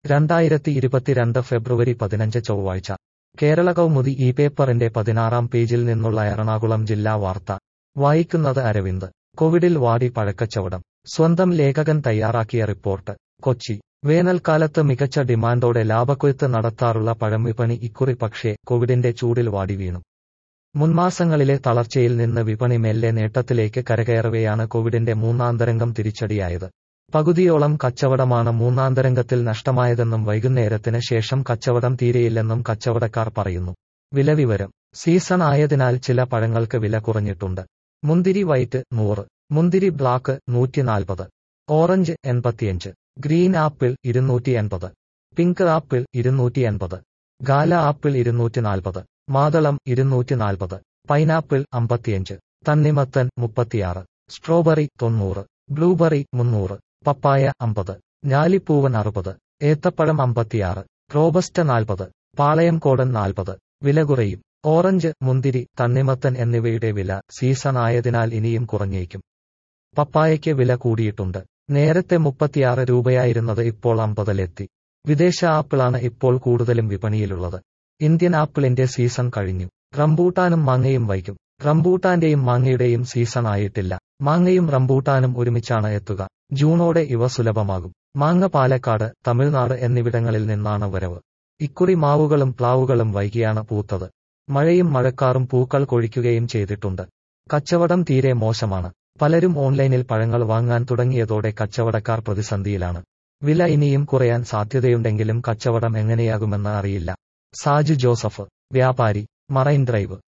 രണ്ടായിരത്തി ഇരുപത്തിരണ്ട് ഫെബ്രുവരി പതിനഞ്ച് ചൊവ്വാഴ്ച കേരള കൗമുദി ഈ പേപ്പറിന്റെ പതിനാറാം പേജിൽ നിന്നുള്ള എറണാകുളം ജില്ലാ വാർത്ത വായിക്കുന്നത് അരവിന്ദ് കോവിഡിൽ വാടി പഴക്കച്ചവടം സ്വന്തം ലേഖകൻ തയ്യാറാക്കിയ റിപ്പോർട്ട് കൊച്ചി വേനൽക്കാലത്ത് മികച്ച ഡിമാൻഡോടെ ലാഭക്കൊയ്ത്ത് നടത്താറുള്ള പഴം വിപണി ഇക്കുറി പക്ഷേ കോവിഡിന്റെ ചൂടിൽ വാടി വീണു മുൻമാസങ്ങളിലെ തളർച്ചയിൽ നിന്ന് വിപണി മെല്ലെ നേട്ടത്തിലേക്ക് കരകയറവെയാണ് കോവിഡിന്റെ മൂന്നാന്തരംഗം തിരിച്ചടിയായത് പകുതിയോളം കച്ചവടമാണ് മൂന്നാന്തരംഗത്തിൽ നഷ്ടമായതെന്നും വൈകുന്നേരത്തിന് ശേഷം കച്ചവടം തീരെയില്ലെന്നും കച്ചവടക്കാർ പറയുന്നു വിലവിവരം സീസൺ ആയതിനാൽ ചില പഴങ്ങൾക്ക് വില കുറഞ്ഞിട്ടുണ്ട് മുന്തിരി വൈറ്റ് നൂറ് മുന്തിരി ബ്ലാക്ക് നൂറ്റിനാൽപ്പത് ഓറഞ്ച് എൺപത്തിയഞ്ച് ഗ്രീൻ ആപ്പിൾ ഇരുന്നൂറ്റി എൺപത് പിങ്ക് ആപ്പിൾ ഇരുന്നൂറ്റി എൺപത് ഗാല ആപ്പിൾ ഇരുന്നൂറ്റി നാൽപ്പത് മാതളം ഇരുന്നൂറ്റി നാൽപ്പത് പൈനാപ്പിൾ അമ്പത്തിയഞ്ച് തണ്ണിമത്തൻ മുപ്പത്തിയാറ് സ്ട്രോബെറി തൊണ്ണൂറ് ബ്ലൂബെറി മുന്നൂറ് പപ്പായ അമ്പത് ഞാലിപ്പൂവൻ അറുപത് ഏത്തപ്പഴം അമ്പത്തിയാറ് റോബസ്റ്റ നാൽപ്പത് പാളയംകോടൻ നാൽപ്പത് വില കുറയും ഓറഞ്ച് മുന്തിരി തണ്ണിമത്തൻ എന്നിവയുടെ വില സീസൺ ആയതിനാൽ ഇനിയും കുറഞ്ഞേക്കും പപ്പായയ്ക്ക് വില കൂടിയിട്ടുണ്ട് നേരത്തെ മുപ്പത്തിയാറ് രൂപയായിരുന്നത് ഇപ്പോൾ അമ്പതിലെത്തി വിദേശ ആപ്പിളാണ് ഇപ്പോൾ കൂടുതലും വിപണിയിലുള്ളത് ഇന്ത്യൻ ആപ്പിളിന്റെ സീസൺ കഴിഞ്ഞു റംബൂട്ടാനും മാങ്ങയും വൈകും റംബൂട്ടാന്റെയും മാങ്ങയുടെയും സീസൺ ആയിട്ടില്ല മാങ്ങയും റംബൂട്ടാനും ഒരുമിച്ചാണ് എത്തുക ജൂണോടെ ഇവ സുലഭമാകും മാങ്ങ പാലക്കാട് തമിഴ്നാട് എന്നിവിടങ്ങളിൽ നിന്നാണ് വരവ് ഇക്കുറി മാവുകളും പ്ലാവുകളും വൈകിയാണ് പൂത്തത് മഴയും മഴക്കാറും പൂക്കൾ കൊഴിക്കുകയും ചെയ്തിട്ടുണ്ട് കച്ചവടം തീരെ മോശമാണ് പലരും ഓൺലൈനിൽ പഴങ്ങൾ വാങ്ങാൻ തുടങ്ങിയതോടെ കച്ചവടക്കാർ പ്രതിസന്ധിയിലാണ് വില ഇനിയും കുറയാൻ സാധ്യതയുണ്ടെങ്കിലും കച്ചവടം എങ്ങനെയാകുമെന്ന് അറിയില്ല സാജു ജോസഫ് വ്യാപാരി മറൈൻ ഡ്രൈവ്